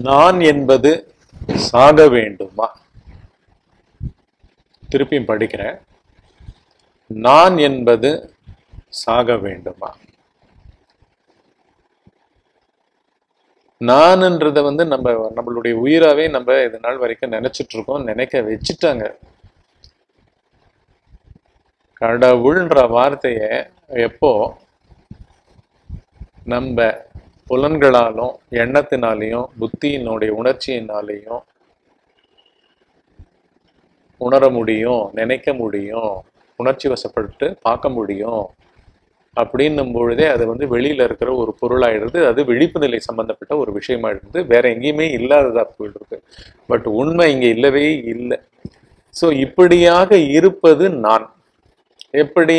நான் என்பது சாக வேண்டுமா திருப்பியும் படிக்கிறேன் நான் என்பது சாக வேண்டுமா நான்ன்றத வந்து நம்ம நம்மளுடைய உயிராவே நம்ம இது நாள் வரைக்கும் நினைச்சிட்டு இருக்கோம் நினைக்க வச்சுட்டாங்க கடவுள்ன்ற வார்த்தைய எப்போ நம்ம புலன்களாலும் எண்ணத்தினாலையும் புத்தியினுடைய உணர்ச்சியினாலையும் உணர முடியும் நினைக்க முடியும் உணர்ச்சி வசப்பட்டு பார்க்க முடியும் அப்படின்னும் பொழுதே அது வந்து வெளியில இருக்கிற ஒரு பொருளாயிடுது அது விழிப்பு நிலை சம்பந்தப்பட்ட ஒரு விஷயமாயிடுது வேற எங்கேயுமே இல்லாததா போயிடுது பட் உண்மை இங்க இல்லவே இல்லை ஸோ இப்படியாக இருப்பது நான் எப்படி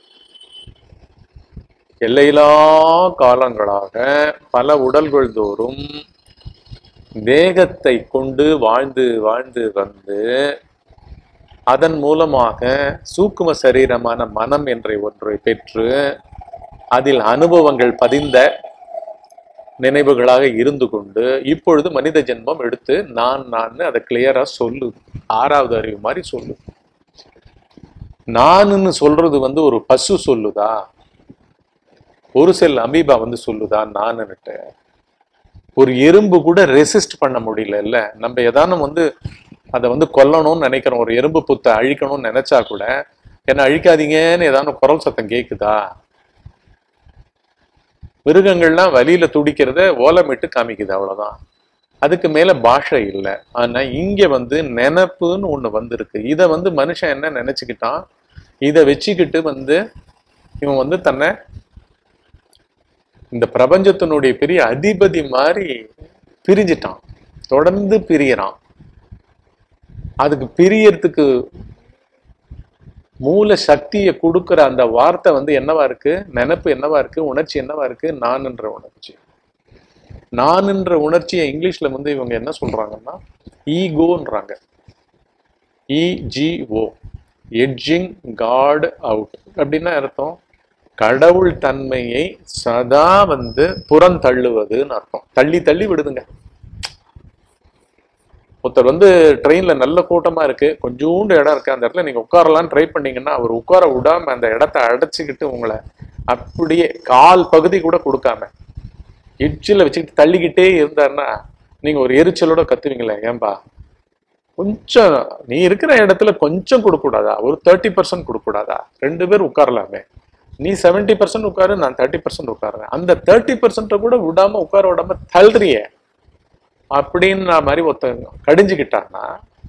எல்லையிலா காலங்களாக பல உடல்கள் தோறும் தேகத்தை கொண்டு வாழ்ந்து வாழ்ந்து வந்து அதன் மூலமாக சூக்கும சரீரமான மனம் என்ற ஒன்றை பெற்று அதில் அனுபவங்கள் பதிந்த நினைவுகளாக இருந்து கொண்டு இப்பொழுது மனித ஜென்மம் எடுத்து நான் நான் அதை கிளியரா சொல்லு ஆறாவது அறிவு மாதிரி சொல்லு நானுன்னு சொல்றது வந்து ஒரு பசு சொல்லுதா ஒரு செல் அமீபா வந்து சொல்லுதா நானுன்னுட்டு ஒரு எறும்பு கூட ரெசிஸ்ட் பண்ண முடியல இல்ல நம்ம எதானும் வந்து அதை வந்து கொல்லணும்னு நினைக்கிறோம் ஒரு எறும்பு புத்தை அழிக்கணும்னு நினைச்சா கூட என்ன அழிக்காதீங்கன்னு ஏதானும் குரல் சத்தம் கேக்குதா மிருகங்கள்லாம் வலியில துடிக்கிறத ஓலமிட்டு காமிக்குது அவ்வளவுதான் அதுக்கு மேல பாஷை இல்லை ஆனா இங்க வந்து நினப்புன்னு ஒண்ணு வந்திருக்கு இதை வந்து மனுஷன் என்ன நினைச்சுக்கிட்டான் இதை வச்சுக்கிட்டு வந்து இவன் வந்து தன்னை இந்த பிரபஞ்சத்தினுடைய பெரிய அதிபதி மாதிரி பிரிஞ்சிட்டான் தொடர்ந்து பிரியறான் அதுக்கு பிரியறதுக்கு மூல சக்தியை கொடுக்கிற அந்த வார்த்தை வந்து என்னவா இருக்கு நினப்பு என்னவா இருக்கு உணர்ச்சி என்னவா இருக்கு நான்ன்ற உணர்ச்சி நான்ன்ற உணர்ச்சியை இங்கிலீஷ்ல வந்து இவங்க என்ன சொல்றாங்கன்னா ஈகோன்றாங்க இஜிஓ எட்ஜிங் காட் அவுட் அப்படின்னா அர்த்தம் கடவுள் தன்மையை சதா வந்து புறந்தள்ளுவதுன்னு அர்த்தம் தள்ளி தள்ளி விடுதுங்க ஒருத்தர் வந்து ட்ரெயின்ல நல்ல கூட்டமா இருக்கு கொஞ்சோண்டு இடம் இருக்கு அந்த இடத்துல நீங்க உட்காரலாம்னு ட்ரை பண்ணீங்கன்னா அவர் உட்கார விடாம அந்த இடத்த அடைச்சிக்கிட்டு உங்களை அப்படியே கால் பகுதி கூட கொடுக்காம எட்ஜில் வச்சுக்கிட்டு தள்ளிக்கிட்டே இருந்தாருன்னா நீங்க ஒரு எரிச்சலோட கத்துவீங்களே ஏன்பா கொஞ்சம் நீ இருக்கிற இடத்துல கொஞ்சம் கொடுக்கூடாதா ஒரு தேர்ட்டி பர்சன்ட் கொடுக்கூடாதா ரெண்டு பேர் உட்காரலாமே நீ செவன்டி பர்சன்ட் உட்காரு நான் தேர்ட்டி பர்சன்ட் உட்காருறேன் அந்த தேர்ட்டி பர்சன்ட்டை கூட விடாம உட்கார விடாம தள்ளுறியே அப்படின்னு மாதிரி ஒருத்தன் கடிஞ்சுக்கிட்டான்னா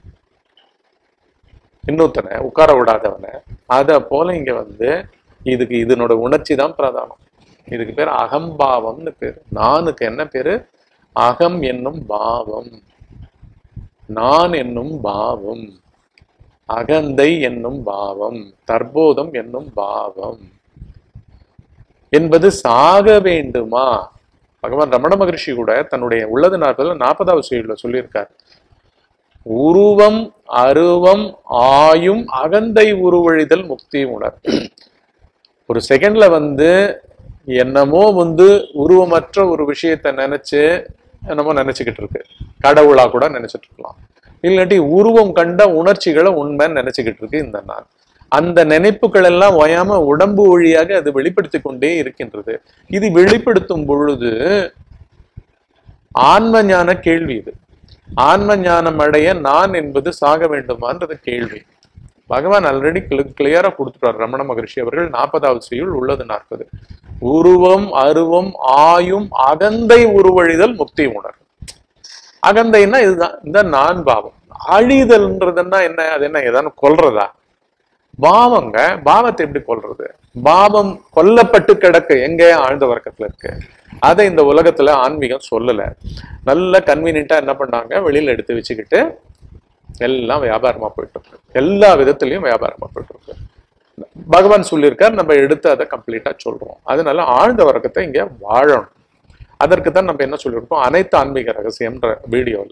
இன்னொருத்தனை உட்கார விடாதவனை அதை போல இங்க வந்து இதுக்கு இதனோட உணர்ச்சி தான் பிரதானம் இதுக்கு பேர் அகம்பாவம்னு பேரு நானுக்கு என்ன பேரு அகம் என்னும் பாவம் நான் என்னும் பாவம் அகந்தை என்னும் பாவம் தற்போதம் என்னும் பாவம் என்பது சாக வேண்டுமா பகவான் ரமண மகரிஷி கூட தன்னுடைய உள்ளது நாற்பதுல நாற்பதாவது செய்யுள்ள சொல்லியிருக்கார் உருவம் அருவம் ஆயும் அகந்தை உருவழிதல் முக்தி உணர் ஒரு செகண்ட்ல வந்து என்னமோ வந்து உருவமற்ற ஒரு விஷயத்தை நினைச்சு என்னமோ நினைச்சுக்கிட்டு இருக்கு கடவுளா கூட நினைச்சிட்டு இருக்கலாம் இல்லாட்டி உருவம் கண்ட உணர்ச்சிகளை உண்மைன்னு நினைச்சுக்கிட்டு இருக்கு இந்த நான் அந்த நினைப்புகள் எல்லாம் ஓயாம உடம்பு வழியாக அது வெளிப்படுத்திக் கொண்டே இருக்கின்றது இது வெளிப்படுத்தும் பொழுது ஆன்ம ஞான கேள்வி இது ஆன்ம ஞானம் அடைய நான் என்பது சாக வேண்டுமான்றது கேள்வி பகவான் ஆல்ரெடி கிளியரா கொடுத்துட்டார் ரமண மகரிஷி அவர்கள் நாற்பதாவது செய்யுள் உள்ளது நாற்பது உருவம் அருவம் ஆயும் அகந்தை உருவழிதல் முக்தி உணர் அகந்தைன்னா இதுதான் இந்த நான் பாவம் அழிதல்ன்றதுன்னா என்ன அது என்ன ஏதாவது கொல்றதா பாவங்க பாவத்தை எப்படி கொல்றது பாவம் கொல்லப்பட்டு கிடக்கு எங்க ஆழ்ந்த வர்க்கத்துல இருக்கு அதை இந்த உலகத்துல ஆன்மீகம் சொல்லல நல்ல கன்வீனியன்ட்டா என்ன பண்ணாங்க வெளியில எடுத்து வச்சுக்கிட்டு எல்லாம் வியாபாரமா போயிட்டு இருக்கு எல்லா விதத்திலையும் வியாபாரமா போயிட்டு இருக்கு பகவான் சொல்லியிருக்கார் நம்ம எடுத்து அதை கம்ப்ளீட்டா சொல்றோம் அதனால ஆழ்ந்த வர்க்கத்தை இங்க வாழணும் அதற்கு தான் நம்ம என்ன சொல்லியிருக்கோம் அனைத்து ஆன்மீக ரகசியம்ன்ற வீடியோல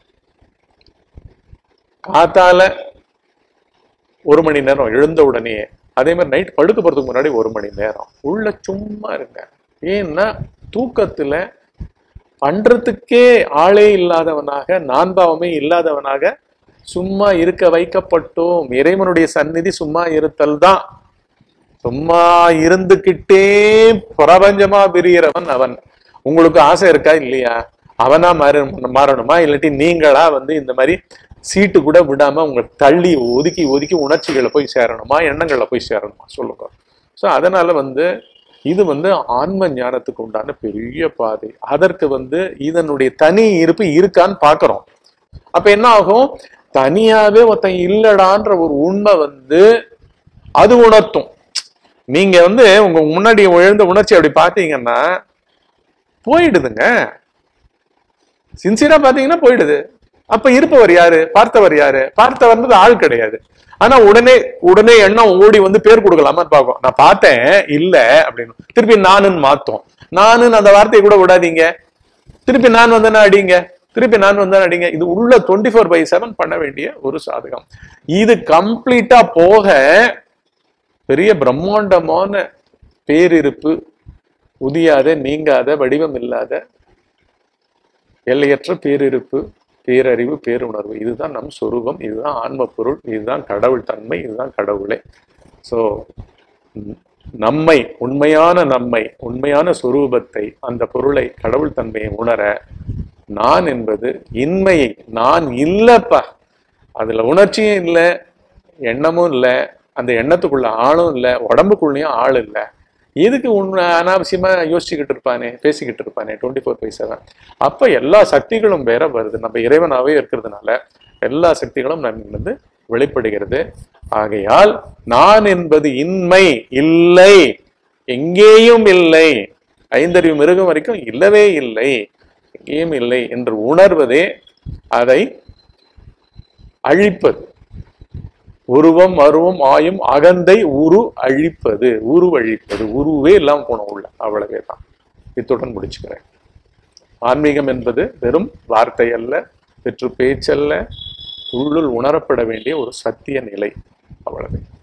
காத்தால ஒரு மணி நேரம் எழுந்த உடனே அதே மாதிரி நைட் படுக்க போறதுக்கு முன்னாடி ஒரு மணி நேரம் உள்ள சும்மா இருங்க ஏன்னா தூக்கத்துல பண்றதுக்கே ஆளே இல்லாதவனாக நான்பாவமே இல்லாதவனாக சும்மா இருக்க வைக்கப்பட்டோம் இறைவனுடைய சந்நிதி சும்மா இருத்தல் தான் சும்மா இருந்துகிட்டே பிரபஞ்சமா பிரியறவன் அவன் உங்களுக்கு ஆசை இருக்கா இல்லையா அவனா மாற மாறணுமா இல்லாட்டி நீங்களா வந்து இந்த மாதிரி சீட்டு கூட விடாம உங்களை தள்ளி ஒதுக்கி ஒதுக்கி உணர்ச்சிகளை போய் சேரணுமா எண்ணங்களை போய் சேரணுமா சொல்லுங்க ஸோ அதனால வந்து இது வந்து ஆன்ம ஞானத்துக்கு உண்டான பெரிய பாதை அதற்கு வந்து இதனுடைய தனி இருப்பு இருக்கான்னு பார்க்கிறோம் அப்ப என்ன ஆகும் தனியாவே ஒருத்தன் இல்லடான்ற ஒரு உண்மை வந்து அது உணர்த்தும் நீங்க வந்து உங்க முன்னாடி எழுந்த உணர்ச்சி அப்படி பாத்தீங்கன்னா போயிடுதுங்க சின்சியரா பாத்தீங்கன்னா போயிடுது அப்ப இருப்பவர் யாரு பார்த்தவர் யாரு பார்த்தவர்ன்றது ஆள் கிடையாது ஆனா உடனே உடனே எண்ணம் ஓடி வந்து பேர் கொடுக்கலாமா பார்க்கும் நான் பார்த்தேன் இல்ல அப்படின்னு திருப்பி நானுன்னு மாத்தோம் நானுன்னு அந்த வார்த்தையை கூட விடாதீங்க திருப்பி நான் வந்தேன்னா அடிங்க திருப்பி நான் வந்தேன் அடிங்க இது உள்ள டுவெண்ட்டி ஃபோர் பை செவன் பண்ண வேண்டிய ஒரு சாதகம் இது கம்ப்ளீட்டா போக பெரிய பிரம்மாண்டமான பேரிருப்பு உதியாத நீங்காத வடிவம் இல்லாத எல்லையற்ற பேரிருப்பு பேரறிவு பேருணர்வு இதுதான் நம் சொரூபம் இதுதான் ஆன்ம பொருள் இதுதான் கடவுள் தன்மை இதுதான் கடவுளே ஸோ நம்மை உண்மையான நம்மை உண்மையான சொரூபத்தை அந்த பொருளை கடவுள் தன்மையை உணர நான் என்பது இன்மையை நான் இல்லப்பா அதுல உணர்ச்சியும் இல்லை எண்ணமும் இல்லை அந்த எண்ணத்துக்குள்ள ஆளும் இல்லை உடம்புக்குள்ளேயும் ஆள் இல்லை எதுக்கு உண்மை அனாவசியமா யோசிச்சுக்கிட்டு இருப்பானே பேசிக்கிட்டு இருப்பானே டுவெண்ட்டி ஃபோர் பை செவன் அப்ப எல்லா சக்திகளும் வேற வருது நம்ம இறைவனாவே இருக்கிறதுனால எல்லா சக்திகளும் நம்மிலிருந்து வெளிப்படுகிறது ஆகையால் நான் என்பது இன்மை இல்லை எங்கேயும் இல்லை ஐந்தறிவு மிருகம் வரைக்கும் இல்லவே இல்லை எங்கேயும் இல்லை என்று உணர்வதே அதை அழிப்பது உருவம் அருவம் ஆயும் அகந்தை உரு அழிப்பது உரு அழிப்பது உருவே இல்லாம போன உள்ள அவ்வளவே தான் இத்துடன் முடிச்சுக்கிறேன் ஆன்மீகம் என்பது வெறும் வார்த்தை அல்ல வெற்று பேச்சல்ல உள்ளுள் உணரப்பட வேண்டிய ஒரு சத்திய நிலை அவ்வளவே